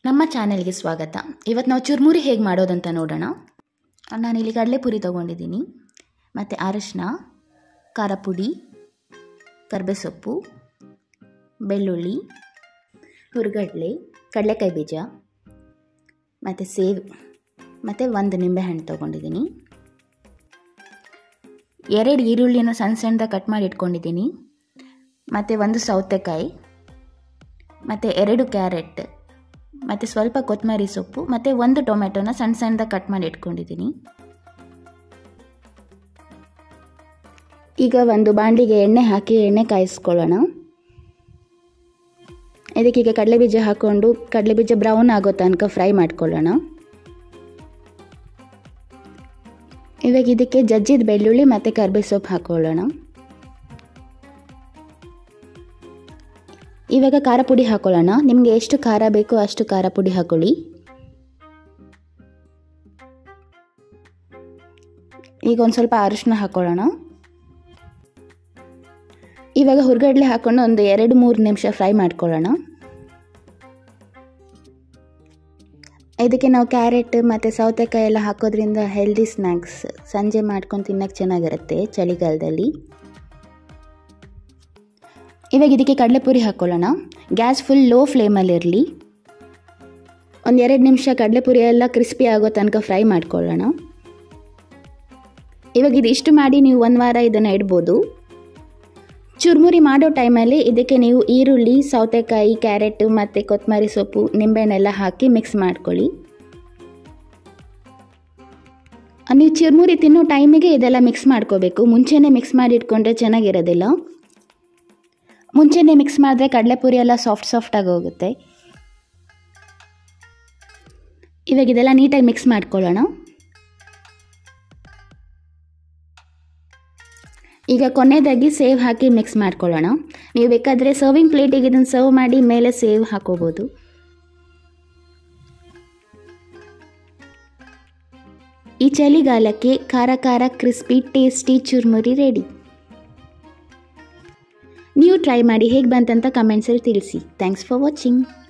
ನಮ್ಮ ಚಾನೆಲ್ಗೆ ಸ್ವಾಗತ ಇವತ್ತು ನಾವು ಚುರ್ಮುರಿ ಹೇಗೆ ಮಾಡೋದಂತ ನೋಡೋಣ ನಾನಿಲ್ಲಿ ಕಡಲೆಪುರಿ ತೊಗೊಂಡಿದ್ದೀನಿ ಮತ್ತು ಅರಶಿನ ಖಾರ ಪುಡಿ ಕರ್ಬೆ ಸೊಪ್ಪು ಬೆಳ್ಳುಳ್ಳಿ ಹುರ್ಗಡ್ಲೆ ಕಡಲೆಕಾಯಿ ಬೀಜ ಮತ್ತು ಸೇವ್ ಮತ್ತು ಒಂದು ನಿಂಬೆಹಣ್ಣು ತೊಗೊಂಡಿದ್ದೀನಿ ಎರಡು ಈರುಳ್ಳಿನ ಸಣ್ಣ ಸಣ್ಣದಾಗಿ ಕಟ್ ಮಾಡಿ ಇಟ್ಕೊಂಡಿದ್ದೀನಿ ಮತ್ತು ಒಂದು ಸೌತೆಕಾಯಿ ಮತ್ತು ಎರಡು ಕ್ಯಾರೆಟ್ ಮತ್ತು ಸ್ವಲ್ಪ ಕೊತ್ತಂಬರಿ ಸೊಪ್ಪು ಮತ್ತು ಒಂದು ಟೊಮೆಟೊನ ಸಣ್ಣ ಸಣ್ಣದಾಗಿ ಕಟ್ ಮಾಡಿ ಇಟ್ಕೊಂಡಿದ್ದೀನಿ ಈಗ ಒಂದು ಬಾಂಡಿಗೆ ಎಣ್ಣೆ ಹಾಕಿ ಎಣ್ಣೆ ಕಾಯಿಸ್ಕೊಳ್ಳೋಣ ಇದಕ್ಕೀಗ ಕಡಲೆಬೀಜ ಹಾಕ್ಕೊಂಡು ಕಡಲೆಬೀಜ ಬ್ರೌನ್ ಆಗೋ ತನಕ ಫ್ರೈ ಮಾಡ್ಕೊಳ್ಳೋಣ ಇವಾಗ ಇದಕ್ಕೆ ಜಜ್ಜಿದ ಬೆಳ್ಳುಳ್ಳಿ ಮತ್ತು ಕರ್ಬೇ ಸೊಪ್ಪು ಹಾಕ್ಕೊಳ್ಳೋಣ ಇವಾಗ ಖಾರ ಪುಡಿ ಹಾಕೊಳ್ಳೋಣ ನಿಮಗೆ ಎಷ್ಟು ಖಾರ ಬೇಕೋ ಅಷ್ಟು ಖಾರ ಪುಡಿ ಹಾಕೊಳ್ಳಿ ಈಗ ಒಂದು ಸ್ವಲ್ಪ ಅರಿಶಿನ ಹಾಕೊಳ್ಳೋಣ ಇವಾಗ ಹುರ್ಗಡ್ಲೆ ಹಾಕೊಂಡು ಒಂದು ಎರಡು ಮೂರು ನಿಮಿಷ ಫ್ರೈ ಮಾಡ್ಕೊಳ್ಳೋಣ ಇದಕ್ಕೆ ನಾವು ಕ್ಯಾರೆಟ್ ಮತ್ತು ಸೌತೆಕಾಯಿ ಎಲ್ಲ ಹಾಕೋದ್ರಿಂದ ಹೆಲ್ದಿ ಸ್ನ್ಯಾಕ್ಸ್ ಸಂಜೆ ಮಾಡ್ಕೊಂಡು ತಿನ್ನೋಕ್ಕೆ ಚೆನ್ನಾಗಿರುತ್ತೆ ಚಳಿಗಾಲದಲ್ಲಿ ಇವಾಗ ಇದಕ್ಕೆ ಕಡಲೆಪುರಿ ಹಾಕ್ಕೊಳ್ಳೋಣ ಗ್ಯಾಸ್ ಫುಲ್ ಲೋ ಫ್ಲೇಮಲ್ಲಿರಲಿ ಒಂದು ಎರಡು ನಿಮಿಷ ಕಡಲೆಪುರಿ ಎಲ್ಲ ಕ್ರಿಸ್ಪಿ ಆಗೋ ತನಕ ಫ್ರೈ ಮಾಡ್ಕೊಳ್ಳೋಣ ಇವಾಗ ಇದಿಷ್ಟು ಮಾಡಿ ನೀವು ಒಂದು ವಾರ ಇದನ್ನು ಇಡ್ಬೋದು ಚುರ್ಮುರಿ ಮಾಡೋ ಟೈಮಲ್ಲಿ ಇದಕ್ಕೆ ನೀವು ಈರುಳ್ಳಿ ಸೌತೆಕಾಯಿ ಕ್ಯಾರೆಟ್ ಮತ್ತು ಕೊತ್ತಂಬರಿ ಸೊಪ್ಪು ನಿಂಬೆಹಣ್ಣೆಲ್ಲ ಹಾಕಿ ಮಿಕ್ಸ್ ಮಾಡ್ಕೊಳ್ಳಿ ನೀವು ಚುರ್ಮುರಿ ತಿನ್ನೋ ಟೈಮಿಗೆ ಇದೆಲ್ಲ ಮಿಕ್ಸ್ ಮಾಡ್ಕೋಬೇಕು ಮುಂಚೆನೇ ಮಿಕ್ಸ್ ಮಾಡಿ ಇಟ್ಕೊಂಡ್ರೆ ಚೆನ್ನಾಗಿರೋದಿಲ್ಲ ಮುಂಚೆನೇ ಮಿಕ್ಸ್ ಮಾಡಿದ್ರೆ ಕಡಲೆಪುರಿ ಎಲ್ಲ ಸಾಫ್ಟ್ ಸಾಫ್ಟಾಗಿ ಹೋಗುತ್ತೆ ಇವಾಗ ಇದೆಲ್ಲ ನೀಟಾಗಿ ಮಿಕ್ಸ್ ಮಾಡ್ಕೊಳ್ಳೋಣ ಈಗ ಕೊನೆಯದಾಗಿ ಸೇವ್ ಹಾಕಿ ಮಿಕ್ಸ್ ಮಾಡ್ಕೊಳ್ಳೋಣ ನೀವು ಬೇಕಾದರೆ ಸರ್ವಿಂಗ್ ಪ್ಲೇಟಿಗೆ ಇದನ್ನು ಸರ್ವ್ ಮಾಡಿ ಮೇಲೆ ಸೇವ್ ಹಾಕೋಬೋದು ಈ ಚಳಿಗಾಲಕ್ಕೆ ಖಾರ ಖಾರ ಕ್ರಿಸ್ಪಿ ಟೇಸ್ಟಿ ಚುರ್ಮುರಿ ರೆಡಿ ನೀವು ಟ್ರೈ ಮಾಡಿ ಹೇಗೆ ಬಂತಂತ ಕಮೆಂಟ್ಸಲ್ಲಿ ತಿಳಿಸಿ ಥ್ಯಾಂಕ್ಸ್ ಫಾರ್ ವಾಚಿಂಗ್